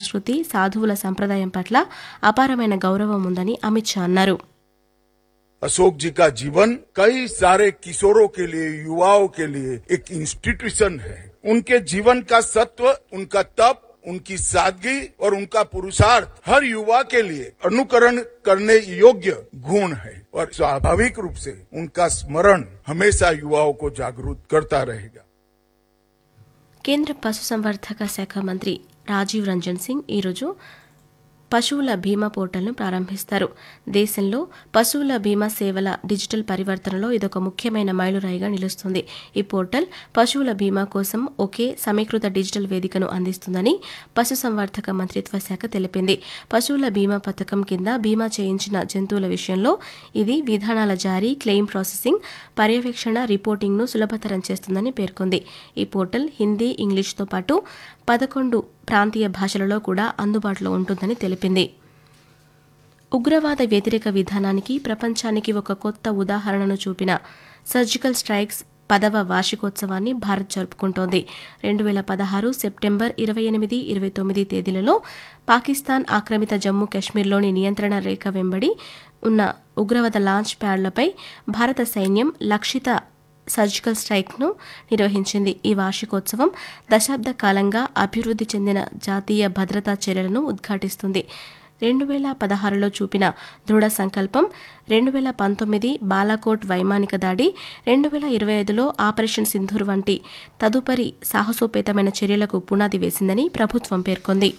సంస్కృతి సాధువుల సంప్రదాయం పట్ల అపారమైన గౌరవం ఉందని అమిత్ షా అన్నారు अशोक जी का जीवन कई सारे किशोरों के लिए युवाओं के लिए एक इंस्टीट्यूशन है उनके जीवन का सत्व उनका तप उनकी सादगी और उनका पुरुषार्थ हर युवा के लिए अनुकरण करने योग्य गुण है और स्वाभाविक रूप से उनका स्मरण हमेशा युवाओं को जागरूक करता रहेगा కేంద్ర పశుసంవర్ధక శాఖ మంత్రి రాజీవ్ రంజన్ సింగ్ ఈరోజు పశువుల బీమా పోర్టల్ను ప్రారంభిస్తారు దేశంలో పశువుల బీమా సేవల డిజిటల్ పరివర్తనలో ఇదొక ముఖ్యమైన మైలురాయిగా నిలుస్తుంది ఈ పోర్టల్ పశువుల బీమా కోసం ఒకే సమీకృత డిజిటల్ వేదికను అందిస్తుందని పశుసంవర్ధక మంత్రిత్వ శాఖ తెలిపింది పశువుల బీమా పథకం కింద బీమా చేయించిన జంతువుల విషయంలో ఇది విధానాల జారీ క్లెయిమ్ ప్రాసెసింగ్ పర్యవేక్షణ రిపోర్టింగ్ను సులభతరం చేస్తుందని పేర్కొంది ఈ పోర్టల్ హిందీ ఇంగ్లీష్తో పాటు పదకొండు ప్రాంతీయ భాషలలో కూడా అందుబాటులో ఉంటుందని తెలిపింది ఉగ్రవాద వ్యతిరేక విధానానికి ప్రపంచానికి ఒక కొత్త ఉదాహరణను చూపిన సర్జికల్ స్ట్రైక్స్ పదవ వార్షికోత్సవాన్ని భారత్ జరుపుకుంటోంది రెండు వేల పదహారు సెప్టెంబర్ ఇరవై ఎనిమిది ఇరవై తొమ్మిది తేదీలలో పాకిస్తాన్ ఆక్రమిత జమ్మూ కాశ్మీర్లోని నియంత్రణ రేఖ వెంబడి ఉన్న ఉగ్రవాద లాంచ్ ప్యాడ్లపై భారత సైన్యం లక్షిత సర్జికల్ స్ట్రైక్ను నిర్వహించింది ఈ వార్షికోత్సవం దశాబ్ద కాలంగా అభివృద్ధి చెందిన జాతీయ భద్రతా చర్యలను ఉద్ఘాటిస్తుంది రెండు వేల పదహారులో చూపిన దృఢ సంకల్పం రెండు వేల పంతొమ్మిది బాలాకోట్ వైమానిక దాడి రెండు వేల ఇరవై ఐదులో ఆపరేషన్ సింధూర్ వంటి తదుపరి సాహసోపేతమైన చర్యలకు పునాది వేసిందని ప్రభుత్వం పేర్కొంది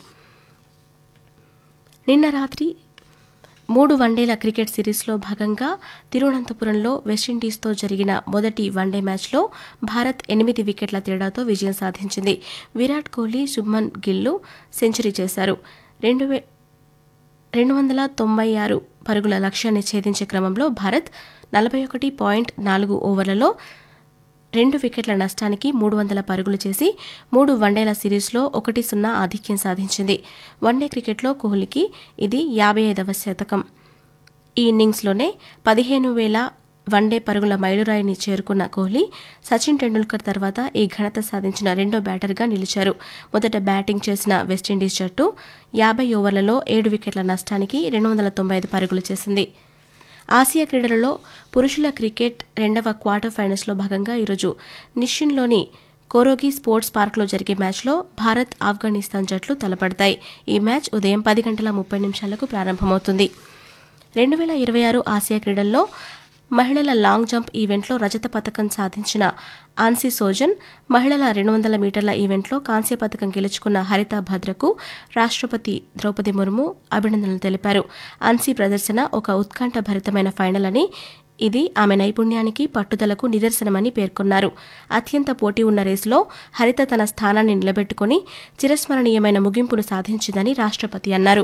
నిన్న రాత్రి మూడు వన్డేల క్రికెట్ సిరీస్లో భాగంగా తిరువనంతపురంలో వెస్టిండీస్తో జరిగిన మొదటి వన్డే మ్యాచ్లో భారత్ ఎనిమిది వికెట్ల తేడాతో విజయం సాధించింది విరాట్ కోహ్లీ శుభ్మన్ గిల్లు సెంచరీ చేశారు రెండు వే రెండు వందల తొంభై ఆరు పరుగుల లక్ష్యాన్ని ఛేదించే క్రమంలో భారత్ నలభై ఒకటి పాయింట్ నాలుగు ఓవర్లలో రెండు వికెట్ల నష్టానికి మూడు వందల పరుగులు చేసి మూడు వన్డేల సిరీస్లో ఒకటి సున్నా ఆధిక్యం సాధించింది వన్డే క్రికెట్లో కోహ్లీకి ఇది యాభై ఐదవ శతకం ఈ ఇన్నింగ్స్లోనే పదిహేను వేల వన్డే పరుగుల మైలురాయిని చేరుకున్న కోహ్లీ సచిన్ టెండూల్కర్ తర్వాత ఈ ఘనత సాధించిన రెండో బ్యాటర్గా నిలిచారు మొదట బ్యాటింగ్ చేసిన వెస్టిండీస్ జట్టు యాభై ఓవర్లలో ఏడు వికెట్ల నష్టానికి రెండు వందల తొంభై ఐదు పరుగులు చేసింది ఆసియా క్రీడలలో పురుషుల క్రికెట్ రెండవ క్వార్టర్ ఫైనల్స్లో భాగంగా ఈరోజు నిషిన్లోని కోరోగి స్పోర్ట్స్ పార్క్లో జరిగే మ్యాచ్లో భారత్ ఆఫ్ఘనిస్తాన్ జట్లు తలపడతాయి ఈ మ్యాచ్ ఉదయం పది గంటల ముప్పై నిమిషాలకు ప్రారంభమవుతుంది రెండు వేల ఇరవై ఆరు ఆసియా క్రీడల్లో మహిళల లాంగ్ జంప్ ఈవెంట్లో రజత పథకం సాధించిన ఆన్సీ సోజన్ మహిళల రెండు వందల మీటర్ల ఈవెంట్లో కాంస్య పథకం గెలుచుకున్న హరిత భద్రకు రాష్ట్రపతి ద్రౌపది ముర్ము అభినందనలు తెలిపారు ఆన్సీ ప్రదర్శన ఒక ఉత్కంఠభరితమైన ఫైనల్ అని ఇది ఆమె నైపుణ్యానికి పట్టుదలకు నిదర్శనమని పేర్కొన్నారు అత్యంత పోటీ ఉన్న రేసులో హరిత తన స్థానాన్ని నిలబెట్టుకుని చిరస్మరణీయమైన ముగింపును సాధించిందని రాష్ట్రపతి అన్నారు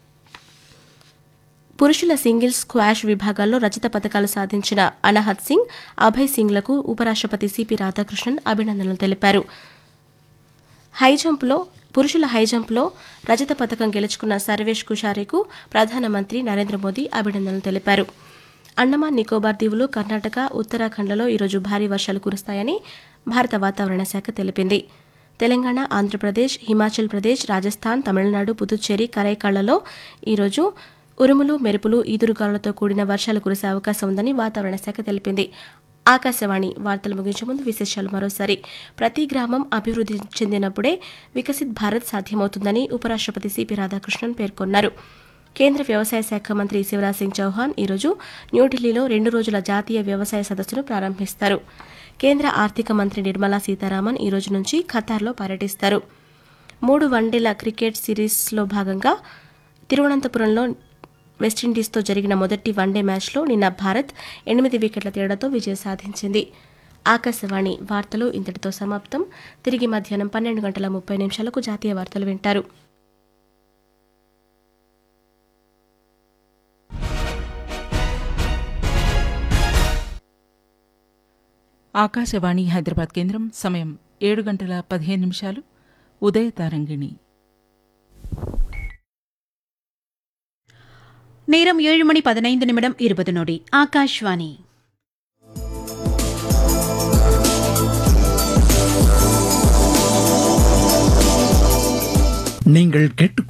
పురుషుల సింగిల్స్ స్క్వాష్ విభాగాల్లో రజత పథకాలు సాధించిన అనహత్ సింగ్ అభయ్ సింగ్లకు ఉపరాష్ట్రపతి సిపి రాధాకృష్ణన్ అభినందనలు తెలిపారు హైజంప్లో పురుషుల హైజంప్లో రజత పథకం గెలుచుకున్న సర్వేష్ కుషారేకు ప్రధానమంత్రి నరేంద్ర మోదీ అభినందనలు తెలిపారు అండమాన్ నికోబార్ దీవులు కర్ణాటక ఉత్తరాఖండ్లలో ఈరోజు భారీ వర్షాలు కురుస్తాయని భారత వాతావరణ శాఖ తెలిపింది తెలంగాణ ఆంధ్రప్రదేశ్ హిమాచల్ ప్రదేశ్ రాజస్థాన్ తమిళనాడు పుదుచ్చేరి కరైకాళ్లలో ఈరోజు ఉరుములు మెరుపులు ఈదురుగాలులతో కూడిన వర్షాలు కురిసే అవకాశం ఉందని వాతావరణ శాఖ తెలిపింది ఆకాశవాణి వార్తలు ముగించే ముందు విశేషాలు మరోసారి ప్రతి గ్రామం అభివృద్ధి చెందినప్పుడే వికసిత్ భారత్ సాధ్యమవుతుందని ఉపరాష్ట్రపతి సిపి రాధాకృష్ణన్ పేర్కొన్నారు కేంద్ర వ్యవసాయ శాఖ మంత్రి శివరాజ్ సింగ్ చౌహాన్ ఈరోజు న్యూఢిల్లీలో రెండు రోజుల జాతీయ వ్యవసాయ సదస్సును ప్రారంభిస్తారు కేంద్ర ఆర్థిక మంత్రి నిర్మలా సీతారామన్ ఈ రోజు నుంచి ఖతార్లో పర్యటిస్తారు మూడు వన్డేల క్రికెట్ సిరీస్లో భాగంగా తిరువనంతపురంలో వెస్టిండీస్తో జరిగిన మొదటి వన్డే మ్యాచ్లో నిన్న భారత్ ఎనిమిది వికెట్ల తేడాతో విజయం సాధించింది ఆకాశవాణి వార్తలు ఇంతటితో సమాప్తం తిరిగి మధ్యాహ్నం పన్నెండు గంటల ముప్పై నిమిషాలకు జాతీయ వార్తలు వింటారు ఆకాశవాణి హైదరాబాద్ కేంద్రం సమయం ఏడు గంటల పదిహేను నిమిషాలు ఉదయ తారంగిణి நேரம் ஏழு மணி பதினைந்து நிமிடம் இருபது நொடி ஆகாஷ்வாணி நீங்கள் கேட்டுக்கொண்டு